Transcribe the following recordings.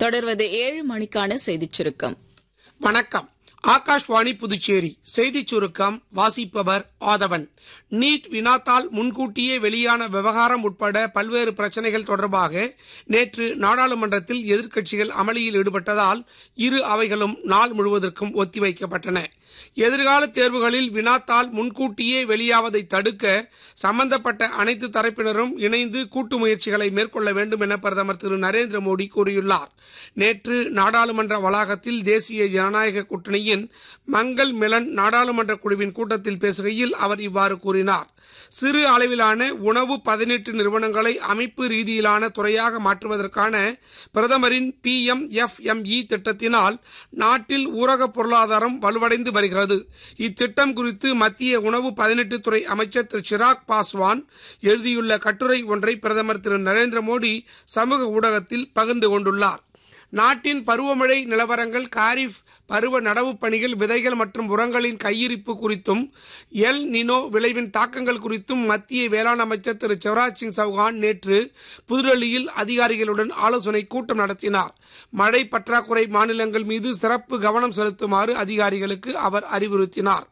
தொடர்வது ஏழு மணிக்கான செய்திச் சுருக்கம் வணக்கம் ஆகாஷ்வாணி புதுச்சேரி செய்திச் சுருக்கம் வாசிப்பவர் ஆதவன் நீட் வினாத்தால் முன்கூட்டியே வெளியான விவகாரம் உட்பட பல்வேறு பிரச்சனைகள் தொடர்பாக நேற்று நாடாளுமன்றத்தில் எதிர்க்கட்சிகள் அமளியில் ஈடுபட்டதால் இரு அவைகளும் நாள் முழுவதற்கும் ஒத்திவைக்கப்பட்டன எதிர்கால தேர்வுகளில் வினாத்தால் முன்கூட்டியே வெளியாவதை தடுக்க சம்பந்தப்பட்ட அனைத்து தரப்பினரும் இணைந்து கூட்டு முயற்சிகளை மேற்கொள்ள வேண்டும் என பிரதமர் திரு நரேந்திர மோடி கூறியுள்ளார் நேற்று நாடாளுமன்ற வளாகத்தில் தேசிய ஜனநாயக கூட்டணியின் மங்கள் மிலன் நாடாளுமன்ற குழுவின் கூட்டத்தில் பேசுகையில் அவர் இவ்வாறு கூறினார் சிறு அளவிலான உணவு பதனீட்டு நிறுவனங்களை அமைப்பு ரீதியிலான துறையாக மாற்றுவதற்கான பிரதமரின் P M F M E திட்டத்தினால் நாட்டில் ஊரக பொருளாதாரம் வலுவடைந்து வருகிறது இத்திட்டம் குறித்து மத்திய உணவு பதனீட்டு துறை அமைச்சர் திரு சிராக் பாஸ்வான் எழுதியுள்ள கட்டுரை ஒன்றை பிரதமர் திரு நரேந்திர மோடி சமூக ஊடகத்தில் பகிர்ந்து கொண்டுள்ளார் நாட்டின் பருவமழை நிலவரங்கள் காரிஃப் பருவ நடவு பணிகள் விதைகள் மற்றும் உரங்களின் கையிருப்பு குறித்தும் எல் நினோ விளைவின் தாக்கங்கள் குறித்தும் மத்திய வேளாண் அமைச்சர் திரு சிவராஜ் சிங் சௌகான் நேற்று புதுடெல்லியில் அதிகாரிகளுடன் ஆலோசனை கூட்டம் நடத்தினார் மழை பற்றாக்குறை மாநிலங்கள் மீது சிறப்பு கவனம் செலுத்துமாறு அதிகாரிகளுக்கு அவர் அறிவுறுத்தினார்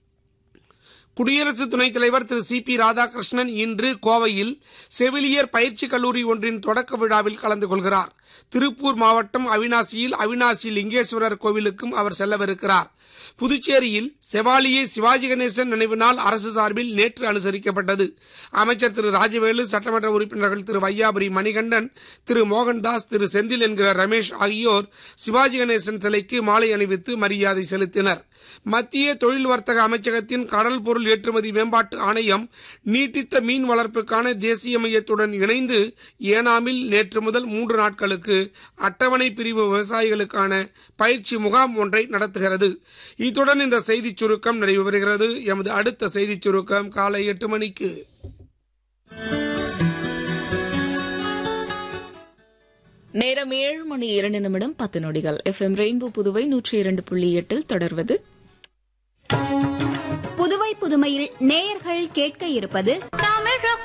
குடியரசு துணைத் தலைவர் திரு சி பி ராதாகிருஷ்ணன் இன்று கோவையில் செவிலியர் பயிற்சி கல்லூரி ஒன்றின் தொடக்க விழாவில் கலந்து கொள்கிறார் திருப்பூர் மாவட்டம் அவினாசியில் அவினாசி லிங்கேஸ்வரர் கோவிலுக்கும் அவர் செல்லவிருக்கிறார் புதுச்சேரியில் செவாலியே சிவாஜி கணேசன் நினைவு நாள் அரசு சார்பில் நேற்று அனுசரிக்கப்பட்டது அமைச்சர் திரு ராஜவேலு சட்டமன்ற உறுப்பினர்கள் திரு வையாபுரி மணிகண்டன் திரு மோகன்தாஸ் திரு செந்தில் என்கிற ரமேஷ் ஆகியோர் சிவாஜி கணேசன் சிலைக்கு மாலை அணிவித்து மரியாதை செலுத்தினர் மத்திய தொழில் வர்த்தக அமைச்சகத்தின் கடல் பொருள் ஏற்றுமதி மேம்பாட்டு ஆணையம் நீட்டித்த மீன் வளர்ப்புக்கான தேசிய மையத்துடன் இணைந்து ஏனாமில் நேற்று முதல் மூன்று நாட்களுக்கு அட்டவணை பிரிவு விவசாயிகளுக்கான பயிற்சி முகாம் ஒன்றை நடத்துகிறது இத்துடன் இந்த செய்திச் சுருக்கம் நிறைவு பெறுகிறது எமது அடுத்த செய்திச் சுருக்கம் காலை எட்டு மணிக்கு நேரம் ஏழு மணி இரண்டு நிமிடம் பத்து நொடிகள் எஃப் எம் ரெயின்போ புதுவை நூற்றி இரண்டு புள்ளி எட்டில் தொடர்வது புதுவை புதுமையில் நேயர்கள் கேட்க இருப்பது